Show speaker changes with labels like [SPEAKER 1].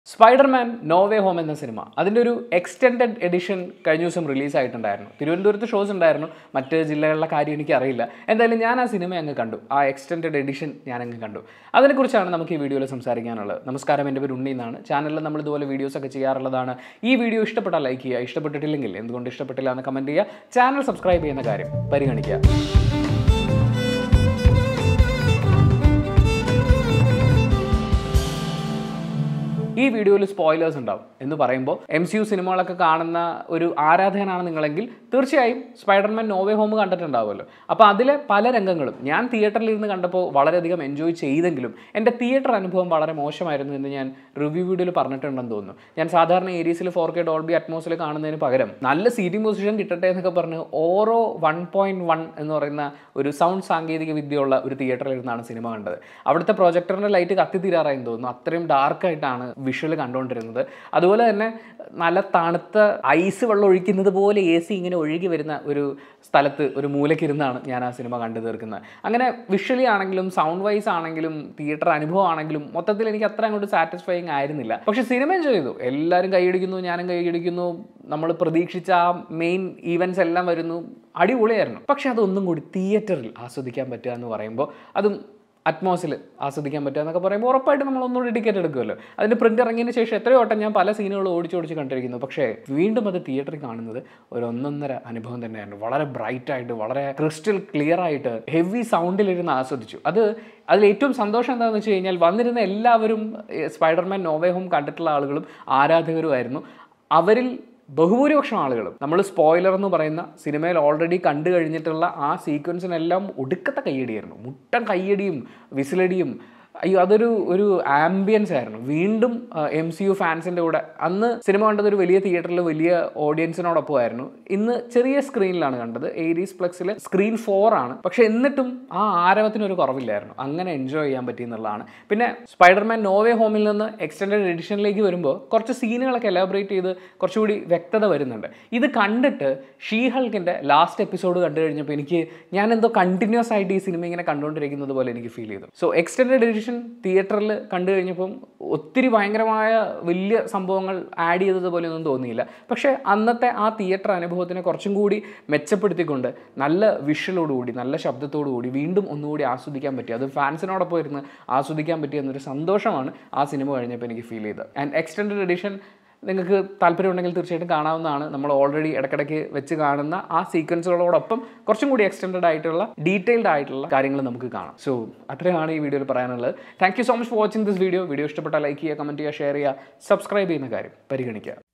[SPEAKER 1] Spiderman no way home എന്ന സിനിമ അതിൻ്റെ ഒരു എക്സ്റ്റെൻഡഡ് എഡിഷൻ കഴിഞ്ഞ ദിവസം റിലീസ് ആയിട്ടുണ്ടായിരുന്നു തിരുവനന്തപുരത്ത് ഷോസ് ഉണ്ടായിരുന്നു മറ്റ് ജില്ലകളിലെ കാര്യം എനിക്ക് അറിയില്ല എന്തായാലും ഞാൻ ആ സിനിമ അങ്ങ് കണ്ടു ആ എക്സ്റ്റെൻഡഡ് എഡിഷൻ ഞാൻ അങ്ങ് കണ്ടു അതിനെക്കുറിച്ചാണ് നമുക്ക് ഈ വീഡിയോയിൽ സംസാരിക്കാനുള്ളത് നമസ്കാരം എൻ്റെ പേര് ഉണ്ണി എന്നാണ് ചാനലിൽ നമ്മൾ ഇതുപോലെ വീഡിയോസ് ഒക്കെ ചെയ്യാറുള്ളതാണ് ഈ വീഡിയോ ഇഷ്ടപ്പെട്ടാൽ ലൈക്ക് ചെയ്യുക ഇഷ്ടപ്പെട്ടിട്ടില്ലെങ്കിൽ എന്തുകൊണ്ട് ഇഷ്ടപ്പെട്ടില്ല എന്ന് കമൻറ്റ് ചെയ്യുക ചാനൽ സബ്സ്ക്രൈബ് ചെയ്യുന്ന കാര്യം പരിഗണിക്കുക ഈ വീഡിയോയിൽ സ്പോയിലേഴ്സ് ഉണ്ടാവും എന്ന് പറയുമ്പോൾ എം സി യു സിനിമകളൊക്കെ കാണുന്ന ഒരു ആരാധകനാണ് നിങ്ങളെങ്കിൽ തീർച്ചയായും സ്പൈഡർമാൻ നോവേ ഹോം കണ്ടിട്ടുണ്ടാവുമല്ലോ അപ്പോൾ അതിലെ പല രംഗങ്ങളും ഞാൻ തിയേറ്ററിൽ ഇരുന്ന് കണ്ടപ്പോൾ വളരെയധികം എൻജോയ് ചെയ്തെങ്കിലും എൻ്റെ തിയേറ്റർ അനുഭവം വളരെ മോശമായിരുന്നു എന്ന് ഞാൻ റിവ്യൂ വീഡിയോയിൽ പറഞ്ഞിട്ടുണ്ടെന്ന് തോന്നുന്നു ഞാൻ സാധാരണ ഏരീസിൽ ഫോർ കെ ഡോൾബി അറ്റ്മോസിൽ കാണുന്നതിന് പകരം നല്ല സീറ്റിംഗ് പൊസിഷൻ കിട്ടട്ടെ എന്നൊക്കെ പറഞ്ഞ് ഓരോ വൺ പോയിൻറ്റ് വൺ എന്ന് പറയുന്ന ഒരു സൗണ്ട് സാങ്കേതിക വിദ്യയുള്ള ഒരു തിയേറ്ററിൽ ഇരുന്നാണ് സിനിമ കണ്ടത് അവിടുത്തെ പ്രൊജക്ടറിൻ്റെ ലൈറ്റ് കത്തിത്തീരാറായെന്ന് തോന്നുന്നു അത്രയും ഡാർക്കായിട്ടാണ് വിഷ്വൽ കണ്ടുകൊണ്ടിരുന്നത് അതുപോലെ തന്നെ നല്ല തണുത്ത ഐസ് വെള്ളം ഒഴിക്കുന്നത് പോലെ എ സി ഇങ്ങനെ ഒഴുകി വരുന്ന ഒരു സ്ഥലത്ത് ഒരു മൂലക്കിരുന്നാണ് ഞാൻ ആ സിനിമ കണ്ടു തീർക്കുന്നത് അങ്ങനെ വിഷ്വലി ആണെങ്കിലും സൗണ്ട് വൈസ് ആണെങ്കിലും തിയേറ്റർ അനുഭവം ആണെങ്കിലും മൊത്തത്തിൽ എനിക്ക് അത്ര അങ്ങോട്ട് സാറ്റിസ്ഫൈങ് ആയിരുന്നില്ല പക്ഷെ സിനിമ എൻജോയ് ചെയ്തു എല്ലാവരും കൈയടിക്കുന്നു ഞാനും കൈയടിക്കുന്നു നമ്മൾ പ്രതീക്ഷിച്ച ആ മെയിൻ ഈവൻസ് എല്ലാം വരുന്നു അടിപൊളിയായിരുന്നു പക്ഷെ അതൊന്നും കൂടി തിയേറ്ററിൽ ആസ്വദിക്കാൻ പറ്റുക എന്ന് പറയുമ്പോൾ അതും അറ്റ്മോസിൽ ആസ്വദിക്കാൻ പറ്റുക എന്നൊക്കെ പറയുമ്പോൾ ഉറപ്പായിട്ട് നമ്മൾ ഒന്നുകൂടി ടിക്കറ്റ് എടുക്കുമല്ലോ അതിൻ്റെ പ്രിൻ്റ് ഇറങ്ങിയതിന് ശേഷം എത്രയോ വട്ടം ഞാൻ പല സീനുകൾ ഓടിച്ച് ഓടിച്ച് കണ്ടിരിക്കുന്നു പക്ഷേ വീണ്ടും അത് തിയേറ്ററിൽ കാണുന്നത് ഒരു ഒന്നൊന്നര അനുഭവം തന്നെയായിരുന്നു വളരെ ബ്രൈറ്റ് ആയിട്ട് വളരെ ക്രിസ്റ്റൽ ക്ലിയർ ആയിട്ട് ഹെവി സൗണ്ടിലിരുന്ന് ആസ്വദിച്ചു അത് അതിൽ ഏറ്റവും സന്തോഷം എന്താണെന്ന് വെച്ച് കഴിഞ്ഞാൽ വന്നിരുന്ന എല്ലാവരും ഏ, സ്പൈഡർമാൻ നോവേ ഹോം കണ്ടിട്ടുള്ള ആളുകളും ആരാധകരുമായിരുന്നു അവരിൽ ബഹുഭൂരിപക്ഷം ആളുകളും നമ്മൾ സ്പോയിലർ എന്ന് പറയുന്ന സിനിമയിൽ ഓൾറെഡി കണ്ടു കഴിഞ്ഞിട്ടുള്ള ആ സീക്വൻസിനെല്ലാം ഒടുക്കത്തെ കയ്യടിയായിരുന്നു മുട്ടൻ കയ്യടിയും വിസിലടിയും അയ്യോ അതൊരു ഒരു ആംബിയൻസ് ആയിരുന്നു വീണ്ടും എം സി യു ഫാൻസിൻ്റെ കൂടെ അന്ന് സിനിമ കണ്ടത് ഒരു വലിയ തിയേറ്ററിൽ വലിയ ഓഡിയൻസിനോടൊപ്പമായിരുന്നു ഇന്ന് ചെറിയ സ്ക്രീനിലാണ് കണ്ടത് ഏരീസ് പ്ലക്സിൽ സ്ക്രീൻ ഫോർ ആണ് പക്ഷെ എന്നിട്ടും ആ ആരവത്തിന് ഒരു കുറവില്ലായിരുന്നു അങ്ങനെ എൻജോയ് ചെയ്യാൻ പറ്റി എന്നുള്ളതാണ് പിന്നെ സ്പൈഡർമാൻ നോവേ ഹോമിൽ നിന്ന് എക്സ്റ്റൻഡഡ് എഡിഷനിലേക്ക് വരുമ്പോൾ കുറച്ച് സീനുകളൊക്കെ എലാബറേറ്റ് ചെയ്ത് കുറച്ചുകൂടി വ്യക്തത വരുന്നുണ്ട് ഇത് കണ്ടിട്ട് ഷീഹൾക്കിൻ്റെ ലാസ്റ്റ് എപ്പിസോഡ് കണ്ടു കഴിഞ്ഞപ്പോൾ എനിക്ക് ഞാൻ എന്തോ കണ്ടിന്യൂസ് ആയിട്ട് ഈ സിനിമ ഇങ്ങനെ കണ്ടുകൊണ്ടിരിക്കുന്നത് പോലെ എനിക്ക് ഫീൽ ചെയ്തു സോ എക്സ്റ്റൻഡഡ് എഡിഷൻ തിയേറ്ററിൽ കണ്ടു കഴിഞ്ഞപ്പം ഒത്തിരി ഭയങ്കരമായ വലിയ സംഭവങ്ങൾ ആഡ് ചെയ്തതുപോലെ ഒന്നും തോന്നിയില്ല പക്ഷേ അന്നത്തെ ആ തിയേറ്റർ അനുഭവത്തിനെ കുറച്ചും കൂടി മെച്ചപ്പെടുത്തിക്കൊണ്ട് നല്ല വിഷ്വലോടുകൂടി നല്ല ശബ്ദത്തോടുകൂടി വീണ്ടും ഒന്നുകൂടി ആസ്വദിക്കാൻ പറ്റി അത് ഫാൻസിനോടൊപ്പം ഇരുന്ന് ആസ്വദിക്കാൻ പറ്റിയ എന്നൊരു സന്തോഷമാണ് ആ സിനിമ കഴിഞ്ഞപ്പോൾ എനിക്ക് ഫീൽ ചെയ്തത് ആൻഡ് എക്സ്റ്റൻഡഡ് എഡിഷൻ നിങ്ങൾക്ക് താല്പര്യമുണ്ടെങ്കിൽ തീർച്ചയായിട്ടും കാണാവുന്നതാണ് നമ്മൾ ഓൾറെഡി ഇടയ്ക്കിടയ്ക്ക് വെച്ച് കാണുന്ന ആ സീക്വൻസുകളോടൊപ്പം കുറച്ചും കൂടി എക്സ്റ്റെൻഡഡ് ആയിട്ടുള്ള ഡീറ്റെയിൽഡ് ആയിട്ടുള്ള കാര്യങ്ങൾ നമുക്ക് കാണാം സോ അത്രയാണ് ഈ വീഡിയോയിൽ പറയാനുള്ളത് thank you so much for watching this video video ഇഷ്ടപ്പെട്ടാൽ ലൈക്ക് ചെയ്യുക കമൻറ്റ് ചെയ്യുക ഷെയർ ചെയ്യുക സബ്സ്ക്രൈബ് ചെയ്യുന്ന കാര്യം പരിഗണിക്കുക